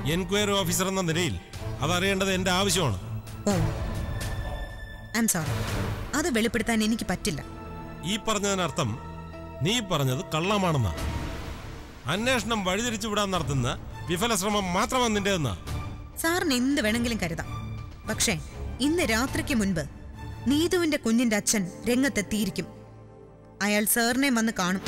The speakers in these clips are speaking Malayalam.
എൻക്വയറി ഓഫീസർ എന്ന നിലയിൽ അതറിയേണ്ടത് എന്റെ ആവശ്യമാണ് ഓ ഐ എം സോറി അത് വെളിപ്പെടുത്താൻ എനിക്ക് പറ്റില്ല ഈ പറഞ്ഞതിനർത്ഥം നീ പറഞ്ഞത് കള്ളമാണെന്നാ അന്വേഷണം വഴിതിരിച്ചു വിടാൻ നടത്തുന്ന വിഫല ശ്രമം മാത്രമാണ് നിന്റേതെന്നാ സാറിന് എന്ത് വേണമെങ്കിലും കരുതാം പക്ഷേ ഇന്ന് രാത്രിക്ക് മുൻപ് നീതുവിന്റെ കുഞ്ഞിന്റെ അച്ഛൻ രംഗത്തെത്തിയിരിക്കും അയാൾ സാറിനെ വന്ന് കാണും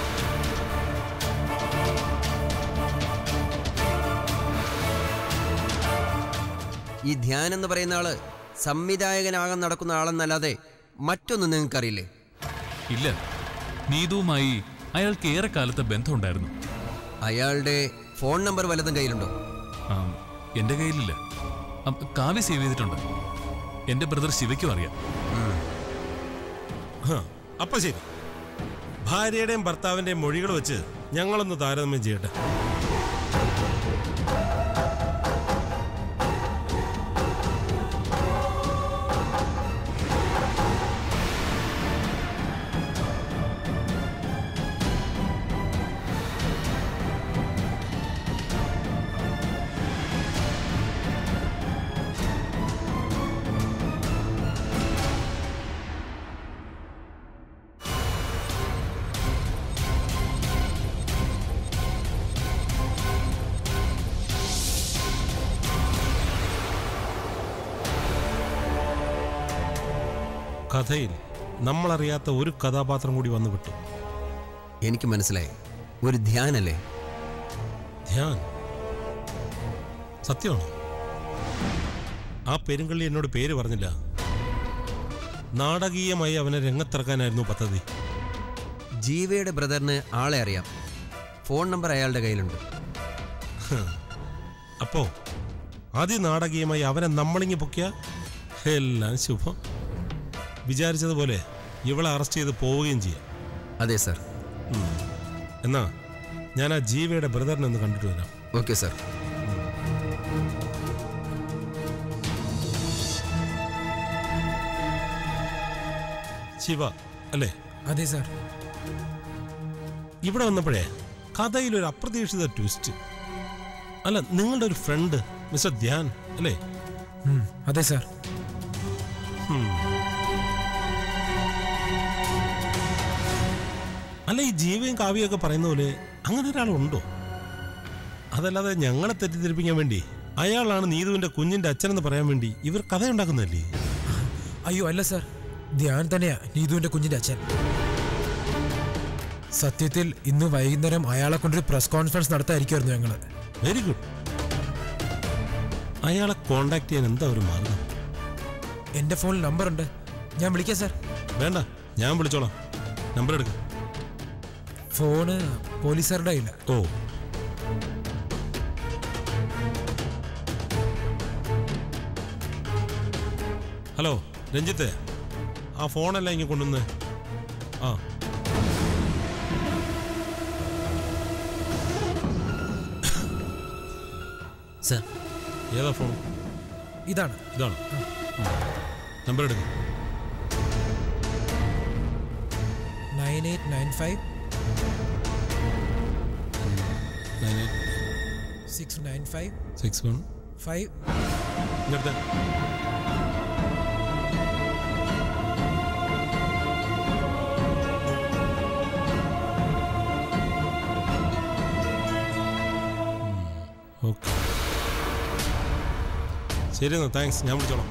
ഈ ധ്യാൻ എന്ന് പറയുന്ന ആള് സംവിധായകനാകാൻ നടക്കുന്ന ആളെന്നല്ലാതെ മറ്റൊന്നും നിങ്ങൾക്കറിയില്ലേ ഇല്ല നീതുവുമായി അയാൾക്ക് ഏറെക്കാലത്തെ ബന്ധമുണ്ടായിരുന്നു അയാളുടെ ഫോൺ നമ്പർ വല്ലതും കയ്യിലുണ്ടോ ആ, എന്റെ കയ്യിലില്ല ആ, കാവ്യ സേവ് ചെയ്തിട്ടുണ്ട് എന്റെ ബ്രദർ ശിവയ്ക്കും അറിയാം ഹ, അപ്പൊ ശരി ഭാര്യയുടെയും ഭർത്താവിന്റെയും മൊഴികൾ വെച്ച് ഞങ്ങളൊന്ന് താരതമ്യം ചെയ്യട്ടെ കഥയിൽ നമ്മളറിയാത്ത ഒരു കഥാപാത്രം കൂടി വന്നു വിട്ടു എനിക്ക് മനസ്സിലായി ഒരു ധ്യാനല്ലേ ധ്യാൻ സത്യമാണോ ആ പെരുങ്കള്ളി എന്നോട് പേര് പറഞ്ഞില്ല നാടകീയമായി അവനെ രംഗത്തിറക്കാനായിരുന്നു പദ്ധതി ജീവയുടെ ബ്രദറിന് ആളെ അറിയാം ഫോൺ നമ്പർ അയാളുടെ കയ്യിലുണ്ട് അപ്പോ അതിനാടകീയമായി അവനെ നമ്മളിങ്ങി പൊക്കിയ എല്ലാം ശുഭം വിചാരിച്ചതുപോലെ ഇവളെ അറസ്റ്റ് ചെയ്ത് പോവുകയും ചെയ്യാം അതെ സർ എന്നാ ഞാൻ ആ ജീവയുടെ ബ്രദറിനെ ഒന്ന് കണ്ടിട്ട് വരാം ഓക്കെ സർ ശിവ അല്ലേ അതെ സാർ ഇവിടെ വന്നപ്പോഴേ കഥയിൽ ഒരു അപ്രതീക്ഷിത ട്വിസ്റ്റ് അല്ല നിങ്ങളുടെ ഒരു ഫ്രണ്ട് മിസ്റ്റർ ധ്യാൻ അല്ലേ ഉം, അതെ സാർ അല്ല ഈ ജീവയും കാവ്യയും ഒക്കെ പറയുന്ന പോലെ അങ്ങനെ ഒരാളുണ്ടോ അതല്ലാതെ ഞങ്ങളെ തെറ്റിദ്ധരിപ്പിക്കാൻ വേണ്ടി അയാളാണ് നീതുവിന്റെ കുഞ്ഞിന്റെ അച്ഛനെന്ന് പറയാൻ വേണ്ടി ഇവർ കഥയുണ്ടാക്കുന്നതല്ലേ അയ്യോ അല്ല സാർ ധ്യാൻ തന്നെയാ നീതുവിന്റെ കുഞ്ഞിന്റെ അച്ഛൻ സത്യത്തിൽ ഇന്ന് വൈകുന്നേരം അയാളെ കൊണ്ടൊരു പ്രസ് കോൺഫറൻസ് നടത്തായിരിക്കുമായിരുന്നു ഞങ്ങള് വെരി ഗുഡ് അയാളെ കോണ്ടാക്ട് ചെയ്യാൻ എന്താ ഒരു മാർഗം എന്റെ ഫോണിൽ നമ്പർ ഉണ്ട് ഞാൻ വിളിക്കാം സാർ വേണ്ട ഞാൻ വിളിച്ചോളാം നമ്പർ എടുക്ക ഫോണ് പോലീസുകാരുടെ കയ്യില്ല ഓ ഹലോ രഞ്ജിത്ത് ആ ഫോണെല്ലാം ഇങ്ങനെ കൊണ്ടുവന്ന് ആ സർ ഏതാ ഫോൺ ഇതാണ് ഇതാണ് നമ്പർ എടുക്ക nine eight nine five nine eight six nine five six one five ഇങ്ങനത്തെ ഓക്കെ ശരി എന്നാ താങ്ക്സ് ഞാൻ വിളിച്ചോളാം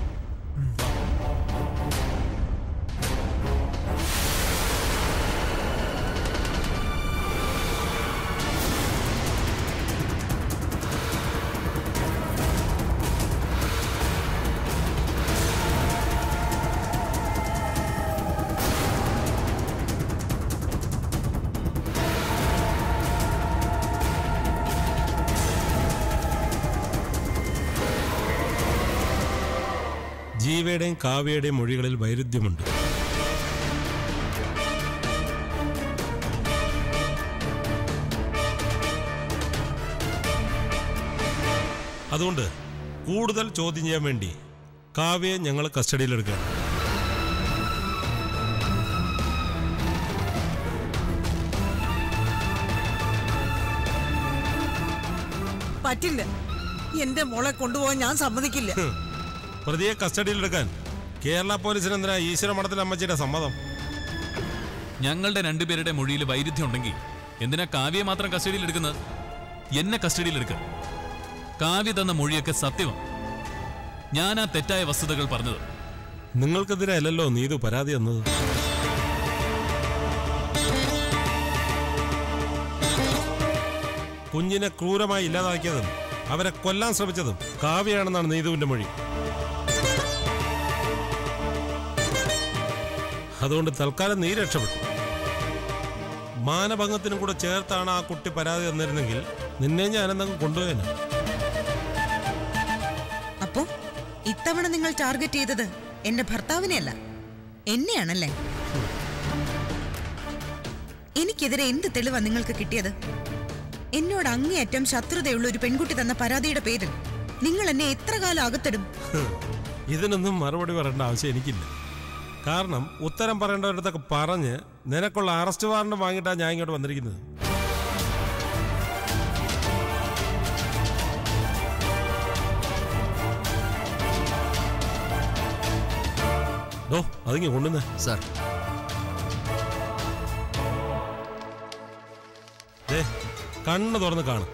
ജീവയുടെയും കാവ്യയുടെയും മൊഴികളിൽ വൈരുദ്ധ്യമുണ്ട് അതുകൊണ്ട് കൂടുതൽ ചോദ്യം ചെയ്യാൻ വേണ്ടി കാവ്യയെ ഞങ്ങൾ കസ്റ്റഡിയിലെടുക്കുകയാണ് പറ്റില്ല എന്റെ മോളെ കൊണ്ടുപോകാൻ ഞാൻ സമ്മതിക്കില്ല ഹ്. പ്രതിയെ കസ്റ്റഡിയിലെടുക്കാൻ കേരള പോലീസിന് എന്തിനാ ഈശ്വര മഠത്തിലെ അമ്മച്ചിയുടെ സമ്മതം ഞങ്ങളുടെ രണ്ടുപേരുടെ മൊഴിയിൽ വൈരുദ്ധ്യം ഉണ്ടെങ്കിൽ എന്തിനാ കാവ്യെ മാത്രം കസ്റ്റഡിയിൽ എടുക്കുന്നത് എന്നെ കസ്റ്റഡിയിൽ എടുക്കുക കാവ്യ തന്ന മൊഴിയൊക്കെ സത്യമാണ് ഞാൻ ആ തെറ്റായ വസ്തുതകൾ പറഞ്ഞത് നിങ്ങൾക്കെതിരെ അല്ലല്ലോ നീതു പരാതി എന്നത് കുഞ്ഞിനെ ക്രൂരമായി ഇല്ലാതാക്കിയതും അവരെ കൊല്ലാൻ ശ്രമിച്ചതും കാവ്യാണെന്നാണ് നീതുവിന്റെ മൊഴി അതുകൊണ്ട് തൽക്കാലം നീ രക്ഷപ്പെട്ടു മാനഭംഗത്തിനും കൂടെ ചേർത്താണ് ആ കുട്ടി പരാതി തന്നിരുന്നെങ്കിൽ നിന്നെ ഞാൻ എന്തെങ്കിലും കൊണ്ടുപോയേനെ അപ്പോ ഇത്തവണ നിങ്ങൾ ടാർഗറ്റ് ചെയ്തത് എന്റെ ഭർത്താവിനെയല്ല എന്നെയാണല്ലേ എനിക്കെതിരെ എന്ത് തെളിവാ നിങ്ങൾക്ക് കിട്ടിയത് എന്നോട് അങ്ങേയറ്റം ശത്രുതയുള്ള ഒരു പെൺകുട്ടി തന്ന പരാതിയുടെ പേരിൽ നിങ്ങൾ എന്നെ എത്ര കാലം അകത്തിടും ഹ്. ഇതിനൊന്നും മറുപടി പറയേണ്ട ആവശ്യം എനിക്കില്ല കാരണം ഉത്തരം പറയേണ്ടവരടുത്തൊക്കെ പറഞ്ഞ് നിനക്കുള്ള അറസ്റ്റ് വാറണ്ട് വാങ്ങിയിട്ടാണ് ഞാൻ ഇങ്ങോട്ട് വന്നിരിക്കുന്നത് ഡോ അതിങ്ങ് കൊണ്ടുവന്നേ സാർ ദേ കണ്ണ് തുറന്ന് കാണും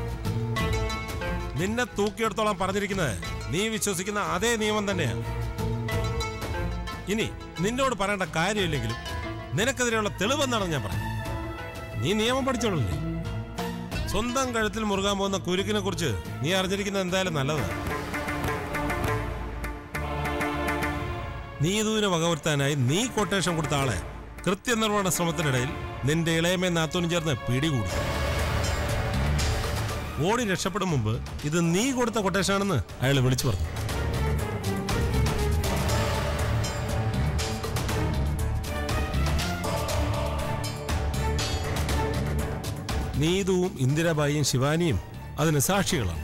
നിന്നെ തൂക്കിയെടുത്തോളം പറഞ്ഞിരിക്കുന്നത് നീ വിശ്വസിക്കുന്ന അതേ നിയമം തന്നെയാണ് ഇനി നിന്നോട് പറയേണ്ട കാര്യമില്ലെങ്കിലും നിനക്കെതിരെയുള്ള തെളിവെന്നാണ് ഞാൻ പറഞ്ഞത് നീ നിയമം പഠിച്ചോളൂല്ലേ സ്വന്തം കഴുത്തിൽ മുറുകാൻ പോകുന്ന കുരുക്കിനെ കുറിച്ച് നീ അറിഞ്ഞിരിക്കുന്നത് എന്തായാലും നല്ലതാണ് നീതുവിനെ വകവരുത്താനായി നീ കൊട്ടേഷൻ കൊടുത്ത ആളെ കൃത്യനിർവഹണ ശ്രമത്തിനിടയിൽ നിന്റെ ഇളയമേ നാത്തൂനും ചേർന്ന് പിടികൂടി ഓടി രക്ഷപ്പെടും മുമ്പ് ഇത് നീ കൊടുത്ത കൊട്ടേഷനാണെന്ന് അയാൾ വിളിച്ചു പറഞ്ഞു നീതുവും ഇന്ദിരാബായിയും ശിവാനിയും അതിന് സാക്ഷികളാണ്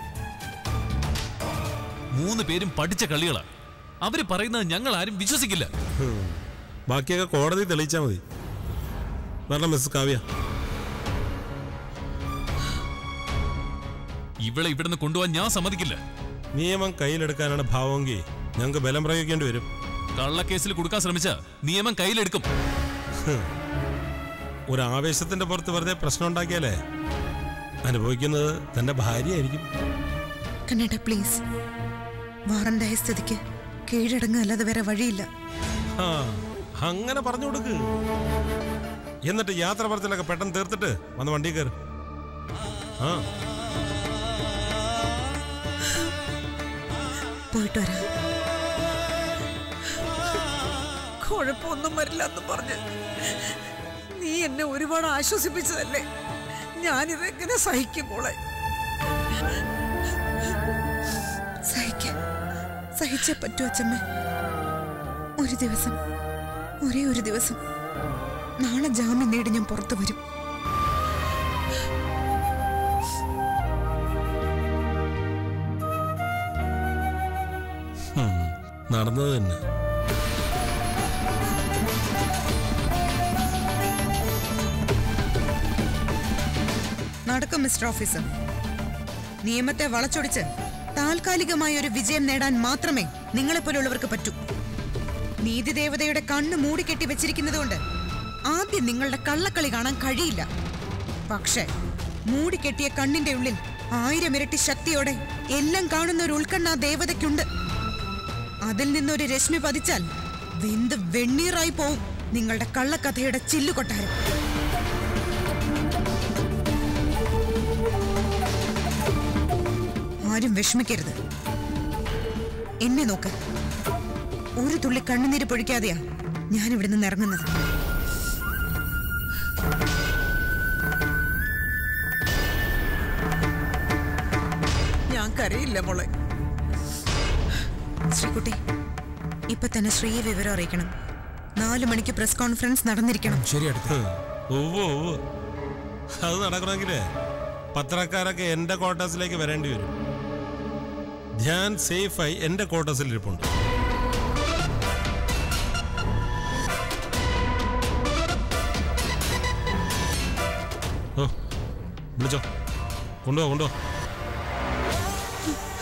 മൂന്ന് പേരും പഠിച്ച കളികളാണ് അവര് പറയുന്നത് ഞങ്ങൾ ആരും വിശ്വസിക്കില്ല ഹും. ബാക്കിയൊക്കെ കോടതി തെളിയിച്ചാൽ മതി വരണം മിസ് കാവ്യ ഇവളെ ഇവിടുന്ന് കൊണ്ടുപോകാൻ ഞാൻ സമ്മതിക്കില്ല നിയമം കയ്യിലെടുക്കാനാണ് ഭാവമെങ്കിൽ ഞങ്ങൾക്ക് ബലം പ്രയോഗിക്കേണ്ടി വരും കള്ളക്കേസിൽ കൊടുക്കാൻ ശ്രമിച്ച നിയമം കയ്യിലെടുക്കും ഒരു ആവേശത്തിന്റെ പുറത്ത് വെറുതെ പ്രശ്നം ഉണ്ടാക്കിയാലേ അനുഭവിക്കുന്നത് തന്റെ ഭാര്യയായിരിക്കും കണ്ണേട്ട പ്ലീസ് വാറണ്ടായ സ്ഥിതിക്ക് കീഴടങ്ങുക അല്ലാതെ വേറെ വഴിയില്ല ആ അങ്ങനെ പറഞ്ഞു കൊടുക്ക് എന്നിട്ട് യാത്ര പറച്ചിലൊക്കെ പെട്ടെന്ന് തീർത്തിട്ട് വന്ന് വണ്ടി കയറി ആ പോയിട്ട് വരാം കുഴപ്പമൊന്നും വരില്ല എന്ന് പറഞ്ഞ് നീ എന്നെ ഒരുപാട് ആശ്വസിപ്പിച്ചതല്ലേ ഞാനിതെങ്ങനെ സഹിക്കും മോളെ സഹിക്കാം സഹിച്ചേ പറ്റൂ അച്ഛമ്മ ഒരു ദിവസം ഒരേ ഒരു ദിവസം നാളെ ജാമ്യം നേടി ഞാൻ പുറത്തു വരും ഹും, നടന്നത് തന്നെ നടക്കും മിസ്റ്റർ ഓഫീസർ നിയമത്തെ വളച്ചൊടിച്ച് താൽക്കാലികമായ ഒരു വിജയം നേടാൻ മാത്രമേ നിങ്ങളെപ്പോലുള്ളവർക്ക് പറ്റൂ നീതിദേവതയുടെ കണ്ണ് മൂടിക്കെട്ടി വെച്ചിരിക്കുന്നതുകൊണ്ട് ആദ്യം നിങ്ങളുടെ കള്ളക്കളി കാണാൻ കഴിയില്ല പക്ഷേ മൂടിക്കെട്ടിയ കണ്ണിന്റെ ഉള്ളിൽ ആയിരം ഇരട്ടി ശക്തിയോടെ എല്ലാം കാണുന്ന ഒരു ഉൾക്കണ്ണ ആ ദേവതയ്ക്കുണ്ട് അതിൽ നിന്നൊരു രശ്മി പതിച്ചാൽ വെന്ത് വെണ്ണീറായി പോവും നിങ്ങളുടെ കള്ളക്കഥയുടെ ചില്ലുകൊട്ടാരം ആരും വിഷമിക്കരുത് എന്നെ നോക്ക് ഒരു തുള്ളി കണ്ണുനീര് പൊഴിക്കാതെയാ ഞാൻ ഇവിടെ നിന്ന് ഇറങ്ങുന്നത് ഞാൻ കരയില്ല മോളെ ശ്രീകുട്ടി ഇപ്പൊ തന്നെ ശ്രീയെ വിവരം അറിയിക്കണം നാലു മണിക്ക് പ്രസ് കോൺഫറൻസ് നടന്നിരിക്കണം ശരി അടുത്ത ഹ്, ഉവ്വ് ഉവ്വ്. അത് നടക്കണമെങ്കിലേ പത്രക്കാരൊക്കെ എന്റെ ക്വാർട്ടേഴ്സിലേക്ക് വരേണ്ടി വരും ധ്യാൻ സേഫായി എന്റെ ക്വാർട്ടേഴ്സിൽ ഇരിപ്പുണ്ട് ഓ വിളിച്ചോ കൊണ്ടുപോ കൊണ്ടുപോ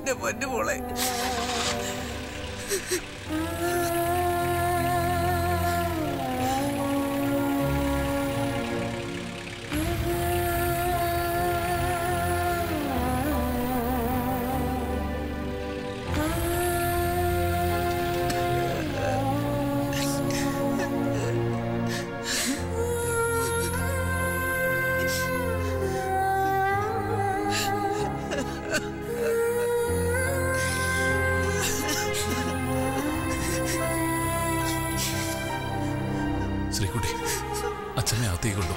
എന്റെ പൊന്നു മോളെ ശ്രീകുട്ടി അച്ഛനെ അകത്തേക്കുള്ളൂ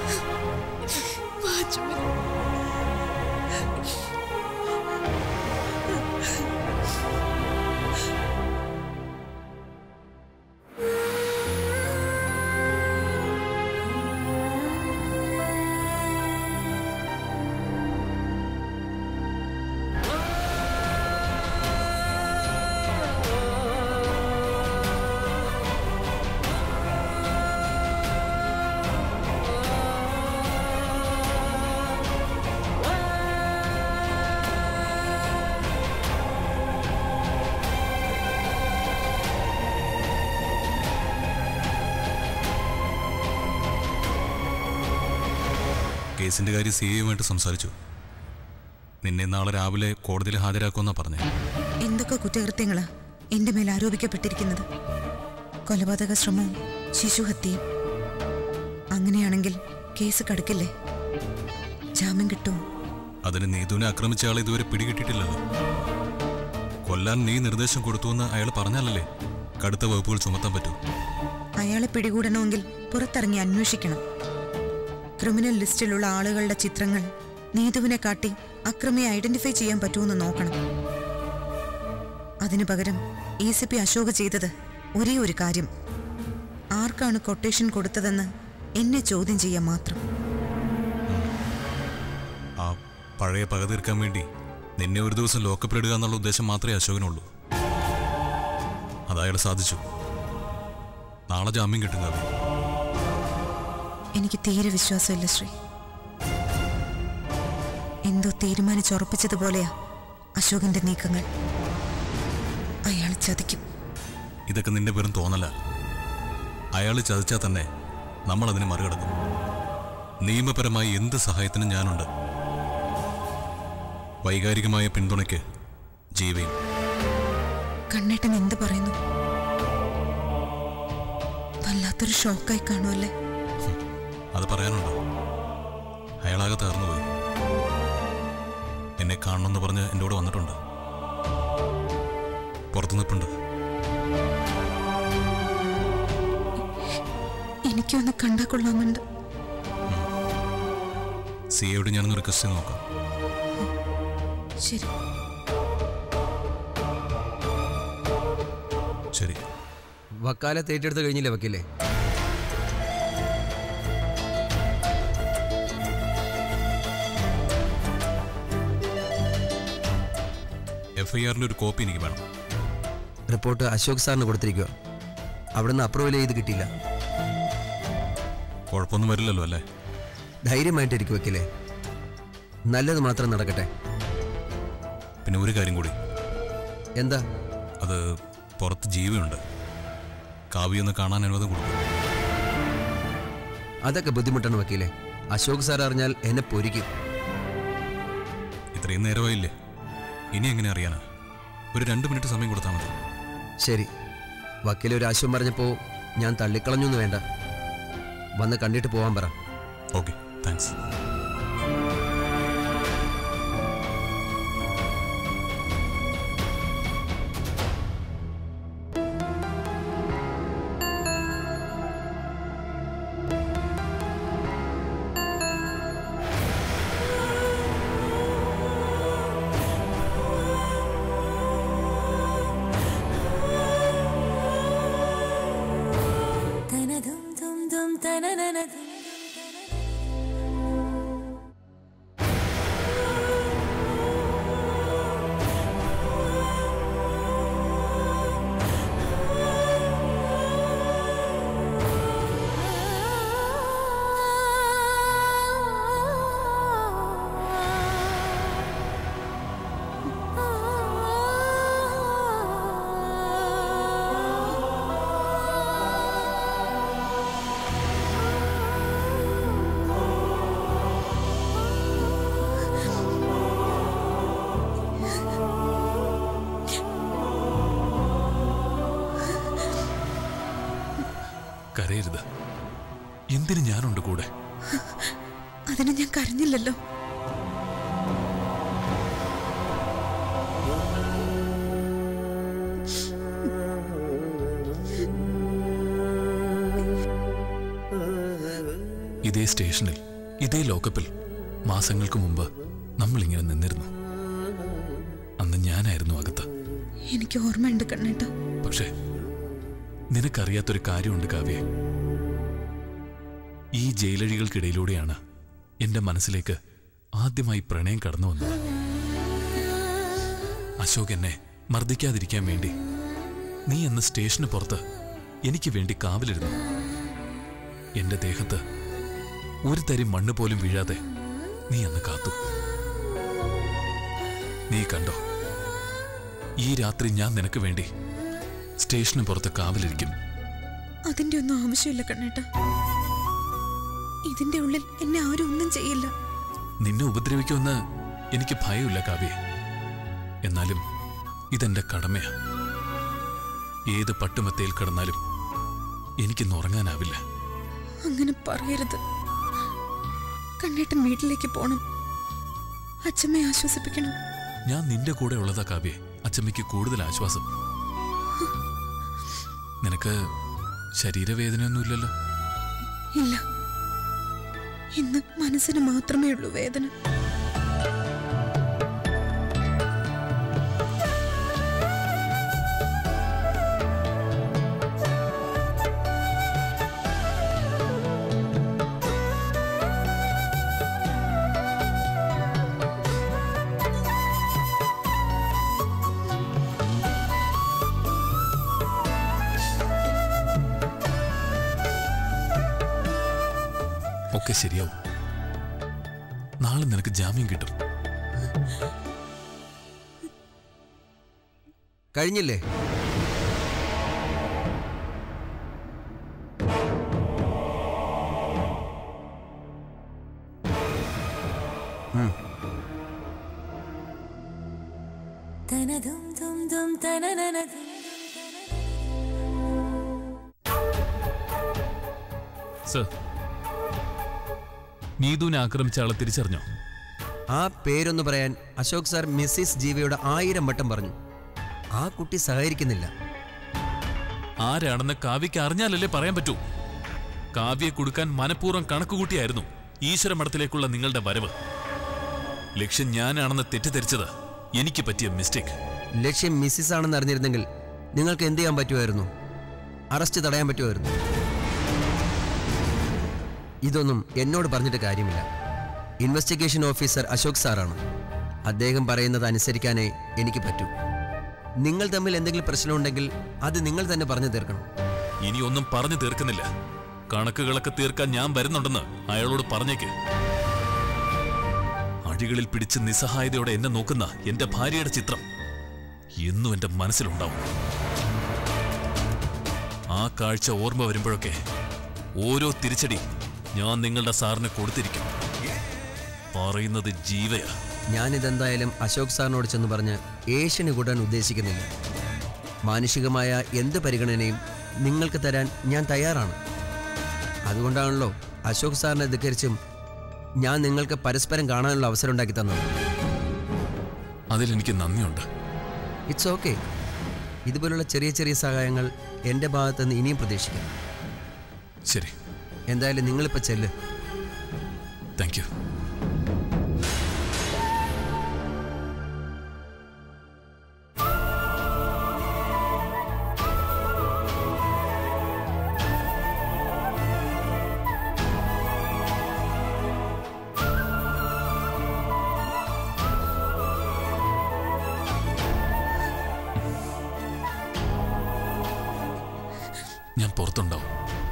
കേസിന്റെ കാര്യം സി എയുമായിട്ട് സംസാരിച്ചു നിന്നെ നാളെ രാവിലെ കോടതിയിൽ ഹാജരാക്കുമെന്നാ പറഞ്ഞു എന്തൊക്കെ കുറ്റകൃത്യങ്ങളാ എന്റെ മേൽ ആരോപിക്കപ്പെട്ടിരിക്കുന്നത് കൊലപാതക ശ്രമവും ശിശുഹത്യയും അങ്ങനെയാണെങ്കിൽ കേസ് കടുക്കില്ലേ ജാമ്യം കിട്ടുമോ അതിന് നീതുവിനെ ആക്രമിച്ച ആളെ ഇതുവരെ പിടികിട്ടിട്ടില്ലല്ലോ കൊല്ലാൻ നീ നിർദ്ദേശം കൊടുത്തുവെന്ന് അയാൾ പറഞ്ഞാലല്ലേ കടുത്ത വകുപ്പുകൾ ചുമത്താൻ പറ്റൂ അയാളെ പിടികൂടണമെങ്കിൽ പുറത്തിറങ്ങി അന്വേഷിക്കണം ക്രിമിനൽ ലിസ്റ്റിലുള്ള ആളുകളുടെ ചിത്രങ്ങൾ നീതുവിനെ കാട്ടി അക്രമിയെ ഐഡന്റിഫൈ ചെയ്യാൻ പറ്റുമെന്ന് നോക്കണം അതിനു പകരം എ സി പി അശോക് ചെയ്തത് ഒരേ ഒരു കാര്യം ആർക്കാണ് കൊട്ടേഷൻ കൊടുത്തതെന്ന് എന്നെ ചോദ്യം ചെയ്യാൻ മാത്രം ആ പഴയ പക തീർക്കാൻ വേണ്ടി നിന്നെ ഒരു ദിവസം ലോക്കപ്പിലിടുക എന്നുള്ള ഉദ്ദേശം മാത്രമേ അശോകനുള്ളൂ അതയാൾ സാധിച്ചു നാളെ ജാമ്യം കിട്ടും കവി എനിക്ക് തീരെ വിശ്വാസമില്ല ശ്രീ എന്തോ തീരുമാനിച്ചുറപ്പിച്ചതുപോലെയാ അശോകന്റെ നീക്കങ്ങൾ അയാൾ ചതിക്കും ഇതൊക്കെ നിന്റെ വെറും തോന്നല അയാൾ ചതിച്ചാൽ തന്നെ നമ്മൾ അതിനെ മറികടക്കും നിയമപരമായി എന്ത് സഹായത്തിനും ഞാനുണ്ട് വൈകാരികമായ പിന്തുണയ്ക്ക് ജീവയും കണ്ണേട്ടൻ എന്ത് പറയുന്നു വല്ലാത്തൊരു ഷോക്കായി കാണുമല്ലേ അത് പറയാനുണ്ടോ അയാളാകെ തകർന്നുപോയി എന്നെ കാണണമെന്ന് പറഞ്ഞ് എൻ്റെ കൂടെ വന്നിട്ടുണ്ട് പുറത്തു നിൽപ്പുണ്ട് എനിക്കൊന്ന് കണ്ടാ കൊള്ളാമെന്നുണ്ട് സിയോട് ഞാനൊന്ന് റിക്വസ്റ്റ് ചെയ്ത് നോക്കാം ശരി ശരി വക്കാലത്ത് ഏറ്റെടുത്ത് കഴിഞ്ഞില്ലേ വക്കീലേ എഫ് ഐ ആറിൻ്റെ ഒരു കോപ്പി എനിക്ക് വേണം റിപ്പോർട്ട് അശോക് സാറിന് കൊടുത്തിരിക്കുക അവിടുന്ന് അപ്രൂവൽ ചെയ്ത് കിട്ടിയില്ല കുഴപ്പമൊന്നും വരില്ലല്ലോ അല്ലേ ധൈര്യമായിട്ടിരിക്കും വക്കീലേ നല്ലത് മാത്രം നടക്കട്ടെ പിന്നെ ഒരു കാര്യം കൂടി എന്താ അത് പുറത്ത് ജീവയുണ്ട് കാവ്യൊന്ന് കാണാൻ അനുവാദം കൊടുക്കും അതൊക്കെ ബുദ്ധിമുട്ടാണ് വക്കീലേ അശോക് സാർ അറിഞ്ഞാൽ എന്നെ പൊരിക്കും ഇത്രയും നേരമായില്ലേ ഇനി എങ്ങനെ അറിയാനാ ഒരു രണ്ട് മിനിറ്റ് സമയം കൊടുത്താൽ മതി ശരി വക്കീൽ ഒരു ആശയം പറഞ്ഞപ്പോൾ ഞാൻ തള്ളിക്കളഞ്ഞു എന്ന് വേണ്ട വന്ന് കണ്ടിട്ട് പോവാൻ പറ ഓക്കെ താങ്ക്സ് തനതും തും തും തനനനതും എന്തിന് ഞാനുണ്ട് കൂടെ അതിന് ഞാൻ കരഞ്ഞില്ലല്ലോ ഇതേ സ്റ്റേഷനിൽ ഇതേ ലോക്കപ്പിൽ മാസങ്ങൾക്ക് മുമ്പ് നമ്മൾ ഇങ്ങനെ നിന്നിരുന്നു അന്ന് ഞാനായിരുന്നു അകത്ത് എനിക്ക് ഓർമ്മയുണ്ട് കണ്ണേട്ട പക്ഷേ നിനക്കറിയാത്തൊരു കാര്യമുണ്ട് കാവ്യ ഈ ജയിലഴികൾക്കിടയിലൂടെയാണ് എന്റെ മനസ്സിലേക്ക് ആദ്യമായി പ്രണയം കടന്നു വന്നത് അശോക് എന്നെ മർദ്ദിക്കാതിരിക്കാൻ വേണ്ടി നീ അന്ന് സ്റ്റേഷന് പുറത്ത് എനിക്ക് വേണ്ടി കാവലിരുന്നു എന്റെ ദേഹത്ത് ഒരു തരി മണ്ണ് പോലും വീഴാതെ നീ അന്ന് കാത്തു നീ കണ്ടോ ഈ രാത്രി ഞാൻ നിനക്ക് വേണ്ടി സ്റ്റേഷന് പുറത്ത് കാവലിരിക്കും അതിന്റെ ഒന്നും ആവശ്യമില്ല കണ്ണേട്ട ഇതിന്റെ ഉള്ളിൽ എന്നെ ആരും ഒന്നും ചെയ്യില്ല നിന്നെ ഉപദ്രവിക്കുമെന്ന് എനിക്ക് ഭയമില്ല കാവ്യ എന്നാലും ഇതെന്റെ കടമയാ ഏത് പട്ടുമത്തയിൽ കിടന്നാലും എനിക്കിന്ന് ഉറങ്ങാനാവില്ല അങ്ങനെ പറയരുത് കണ്ണേട്ടൻ വീട്ടിലേക്ക് പോണം അച്ഛമ്മയെ ആശ്വസിപ്പിക്കണം ഞാൻ നിന്റെ കൂടെ ഉള്ളതാ കാവ്യ അച്ചമ്മയ്ക്ക് കൂടുതൽ ആശ്വാസം നിനക്ക് ശരീരവേദനയൊന്നുമില്ലല്ലോ ഇല്ല ഇന്ന് മനസ്സിന് മാത്രമേ ഉള്ളൂ വേദന ഒക്കെ ശരിയാവും നാളെ നിനക്ക് ജാമ്യം കിട്ടും കഴിഞ്ഞില്ലേ സർ നീതുവിനെ ആക്രമിച്ച ആളെ തിരിച്ചറിഞ്ഞോ ആ പേരൊന്ന് പറയാൻ അശോക് സാർ മിസ്സിസ് ജീവയുടെ ആയിരം വട്ടം പറഞ്ഞു ആ കുട്ടി സഹകരിക്കുന്നില്ല ആരാണെന്ന് കാവ്യക്ക് അറിഞ്ഞാലല്ലേ പറയാൻ പറ്റൂ കാവ്യയെ കൊടുക്കാൻ മനഃപൂർവ്വം കണക്കുകൂട്ടിയായിരുന്നു ഈശ്വര മഠത്തിലേക്കുള്ള നിങ്ങളുടെ വരവ് ലക്ഷ്യം ഞാനാണെന്ന് തെറ്റിദ്ധരിച്ചത് എനിക്ക് പറ്റിയ മിസ്റ്റേക്ക് ലക്ഷ്യം മിസ്സിസ് ആണെന്ന് അറിഞ്ഞിരുന്നെങ്കിൽ നിങ്ങൾക്ക് എന്ത് ചെയ്യാൻ പറ്റുമായിരുന്നു അറസ്റ്റ് തടയാൻ പറ്റുമായിരുന്നു ഇതൊന്നും എന്നോട് പറഞ്ഞിട്ട് കാര്യമില്ല ഇൻവെസ്റ്റിഗേഷൻ ഓഫീസർ അശോക് സാറാണ് അദ്ദേഹം പറയുന്നത് അനുസരിക്കാനേ എനിക്ക് പറ്റൂ നിങ്ങൾ തമ്മിൽ എന്തെങ്കിലും പ്രശ്നമുണ്ടെങ്കിൽ അത് നിങ്ങൾ തന്നെ പറഞ്ഞു തീർക്കണം ഇനി ഒന്നും പറഞ്ഞു തീർക്കുന്നില്ല കണക്കുകളൊക്കെ തീർക്കാൻ ഞാൻ വരുന്നുണ്ടെന്ന് അയാളോട് പറഞ്ഞേക്ക് അടികളിൽ പിടിച്ച് നിസ്സഹായതയോടെ എന്നെ നോക്കുന്ന എന്റെ ഭാര്യയുടെ ചിത്രം എന്നും എന്റെ മനസ്സിലുണ്ടാവും ആ കാഴ്ച ഓർമ്മ വരുമ്പോഴൊക്കെ ഓരോ തിരിച്ചടി ഞാൻ നിങ്ങളുടെ സാറിന് കൊടുത്തിരിക്കും പറയുന്നത് ജീവയാ ഞാനിതെന്തായാലും അശോക് സാറിനോട് ചെന്ന് പറഞ്ഞ് ഏഷ്യന് കൂടാൻ ഉദ്ദേശിക്കുന്നില്ല മാനുഷികമായ എന്ത് പരിഗണനയും നിങ്ങൾക്ക് തരാൻ ഞാൻ തയ്യാറാണ് അതുകൊണ്ടാണല്ലോ അശോക് സാറിനെ ധിക്കരിച്ചും ഞാൻ നിങ്ങൾക്ക് പരസ്പരം കാണാനുള്ള അവസരം ഉണ്ടാക്കി തന്നത് അതിലെനിക്ക് നന്ദിയുണ്ട് ഇറ്റ്സ് ഓക്കെ ഇതുപോലുള്ള ചെറിയ ചെറിയ സഹായങ്ങൾ എൻ്റെ ഭാഗത്ത് നിന്ന് ഇനിയും പ്രതീക്ഷിക്കാം ശരി എന്തായാലും നിങ്ങളിപ്പോൾ ചെല്ല് താങ്ക് യു ഞാൻ പുറത്തുണ്ടാവും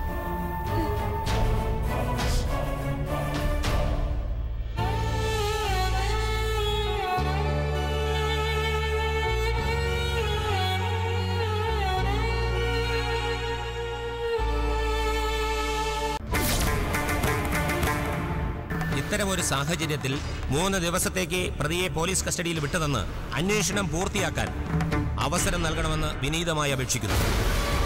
ഇത്തരമൊരു സാഹചര്യത്തിൽ മൂന്ന് ദിവസത്തേക്ക് പ്രതിയെ പോലീസ് കസ്റ്റഡിയിൽ വിട്ടുതന്ന് അന്വേഷണം പൂർത്തിയാക്കാൻ അവസരം നൽകണമെന്ന് വിനീതമായി അപേക്ഷിക്കുന്നു